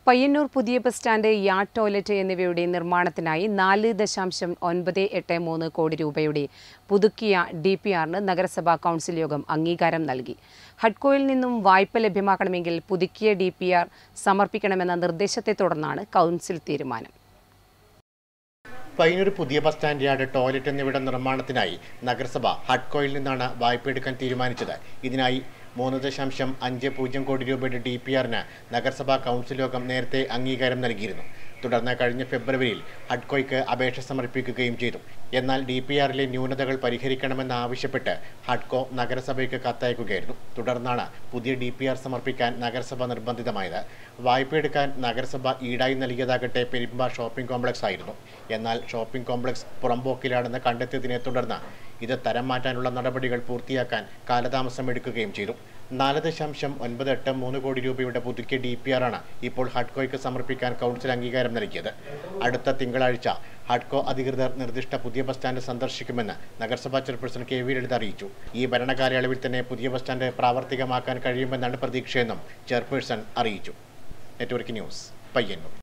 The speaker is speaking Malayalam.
പയ്യന്നൂർ പുതിയ ബസ് സ്റ്റാൻഡ് യാർഡ് ടോയ്ലറ്റ് എന്നിവയുടെ നിർമ്മാണത്തിനായി നാല് ദശാംശം ഒൻപത് എട്ട് മൂന്ന് കോടി രൂപയുടെ പുതുക്കിയ ഡി പി ആറിന് നഗരസഭാ കൗൺസിൽ യോഗം അംഗീകാരം നൽകി ഹഡ്കോയിൽ നിന്നും വായ്പ ലഭ്യമാക്കണമെങ്കിൽ പുതുക്കിയ ഡി പി ആർ സമർപ്പിക്കണമെന്ന നിർദ്ദേശത്തെ തുടർന്നാണ് കൗൺസിൽ തീരുമാനം പയ്യന്നൂർ പുതിയ ബസ് സ്റ്റാൻഡ് യാർഡ് ടോയ്ലറ്റ് എന്നിവയുടെ നിർമ്മാണത്തിനായി നഗരസഭ ഹഡ്കോയിൽ നിന്നാണ് വായ്പ എടുക്കാൻ തീരുമാനിച്ചത് ഇതിനായി മൂന്ന് ദശാംശം അഞ്ച് പൂജ്യം കോടി രൂപയുടെ ഡി പി ആറിന് നഗരസഭാ കൗൺസിൽ യോഗം നേരത്തെ അംഗീകാരം നൽകിയിരുന്നു തുടർന്ന് കഴിഞ്ഞ ഫെബ്രുവരിയിൽ ഹഡ്കോയ്ക്ക് അപേക്ഷ സമർപ്പിക്കുകയും ചെയ്തു എന്നാൽ ഡി പി ആറിലെ ന്യൂനതകൾ പരിഹരിക്കണമെന്നാവശ്യപ്പെട്ട് ഹഡ്കോ നഗരസഭയ്ക്ക് കത്തയക്കുകയായിരുന്നു തുടർന്നാണ് പുതിയ ഡി പി ആർ സമർപ്പിക്കാൻ നഗരസഭ നിർബന്ധിതമായത് വായ്പയെടുക്കാൻ നഗരസഭ ഈടായി നൽകിയതാകട്ടെ പെരുമ്പ ഷോപ്പിംഗ് കോംപ്ലക്സ് ആയിരുന്നു എന്നാൽ ഷോപ്പിംഗ് കോംപ്ലക്സ് പുറമ്പോക്കിലാണെന്ന് കണ്ടെത്തിയതിനെ തുടർന്ന് ഇത് തരം മാറ്റാനുള്ള നടപടികൾ പൂർത്തിയാക്കാൻ കാലതാമസം എടുക്കുകയും ചെയ്തു നാല് ദശാംശം ഒൻപത് എട്ട് മൂന്ന് കോടി രൂപയുടെ പുതുക്കിയ ഡി പി ആറാണ് ഇപ്പോൾ ഹഡ്കോയ്ക്ക് സമർപ്പിക്കാൻ കൗൺസിൽ അംഗീകാരം നൽകിയത് അടുത്ത തിങ്കളാഴ്ച ഹഡ്കോ അധികൃതർ നിർദ്ദിഷ്ട പുതിയ ബസ് സ്റ്റാൻഡ് സന്ദർശിക്കുമെന്ന് നഗരസഭാ ചെയർപേഴ്സൺ കെ വി ലളിത അറിയിച്ചു ഈ ഭരണകാലയളവിൽ തന്നെ പുതിയ ബസ് സ്റ്റാൻഡ് പ്രാവർത്തികമാക്കാൻ കഴിയുമെന്നാണ് പ്രതീക്ഷയെന്നും ചെയർപേഴ്സൺ അറിയിച്ചു നെറ്റ്വർക്ക് ന്യൂസ് പയ്യന്നൂർ